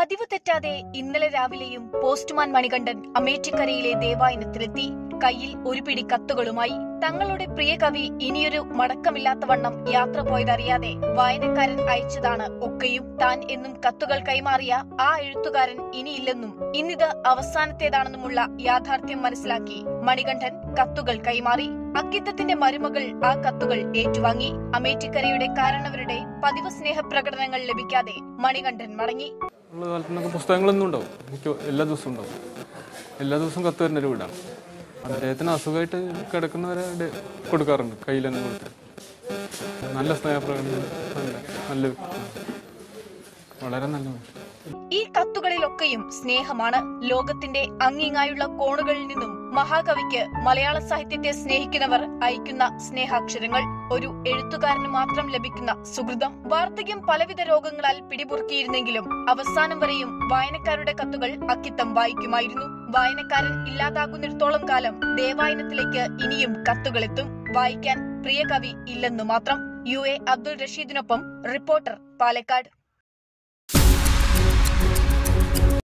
പതിവ് തെറ്റാതെ ഇന്നലെ രാവിലെയും പോസ്റ്റ്മാൻ മണികണ്ഠൻ അമേറ്റിക്കരയിലെ ദേവായനത്തിലെത്തി കയ്യിൽ ഒരു പിടി കത്തുകളുമായി തങ്ങളുടെ പ്രിയ കവി ഇനിയൊരു മടക്കമില്ലാത്ത വണ്ണം യാത്ര പോയതറിയാതെ വായനക്കാരൻ അയച്ചതാണ് ഒക്കെയും താൻ എന്നും കത്തുകൾ കൈമാറിയ ആ എഴുത്തുകാരൻ ഇനിയില്ലെന്നും ഇന്നിത് അവസാനത്തേതാണെന്നുമുള്ള യാഥാർത്ഥ്യം മനസ്സിലാക്കി മണികണ്ഠൻ കത്തുകൾ കൈമാറി അക്കിത്തത്തിന്റെ മരുമകൾ ആ കത്തുകൾ ഏറ്റുവാങ്ങി അമേറ്റിക്കരയുടെ കാരണവരുടെ പതിവ് സ്നേഹപ്രകടനങ്ങൾ ലഭിക്കാതെ മണികണ്ഠൻ മടങ്ങി ഉള്ള കാലത്ത് നമുക്ക് പുസ്തകങ്ങളൊന്നും ഉണ്ടാവും മിക്ക എല്ലാ ദിവസവും ഉണ്ടാവും എല്ലാ ദിവസവും കത്ത് വരുന്ന ഒരു വീടാണ് അദ്ദേഹത്തിന് അസുഖമായിട്ട് കിടക്കുന്നവരെ ഡെ- കൊടുക്കാറുണ്ട് കയ്യിൽ തന്നെ കൊടുത്ത് നല്ല സ്നേഹപ്രകടനം നല്ല നല്ല വ്യക്തിയാണ്. വളരെ നല്ല മനുഷ്യൻ ഈ കത്തുകളിലൊക്കെയും സ്നേഹമാണ് ലോകത്തിന്റെ അങ്ങിങ്ങായുള്ള കോണുകളിൽ നിന്നും മഹാകവിക്ക് മലയാള സാഹിത്യത്തെ സ്നേഹിക്കുന്നവർ അയക്കുന്ന സ്നേഹാക്ഷരങ്ങൾ ഒരു എഴുത്തുകാരന് മാത്രം ലഭിക്കുന്ന സുഹൃതം വാർദ്ധക്യം പലവിധ രോഗങ്ങളാൽ പിടിമുറുക്കിയിരുന്നെങ്കിലും അവസാനം വരെയും വായനക്കാരുടെ കത്തുകൾ അക്കിത്തം വായിക്കുമായിരുന്നു വായനക്കാരൻ ഇല്ലാതാകുന്നിടത്തോളം കാലം ദേവായനത്തിലേക്ക് ഇനിയും കത്തുകളെത്തും വായിക്കാൻ പ്രിയ കവി ഇല്ലെന്നു മാത്രം യു എ അബ്ദുൾ റഷീദിനൊപ്പം റിപ്പോർട്ടർ പാലക്കാട്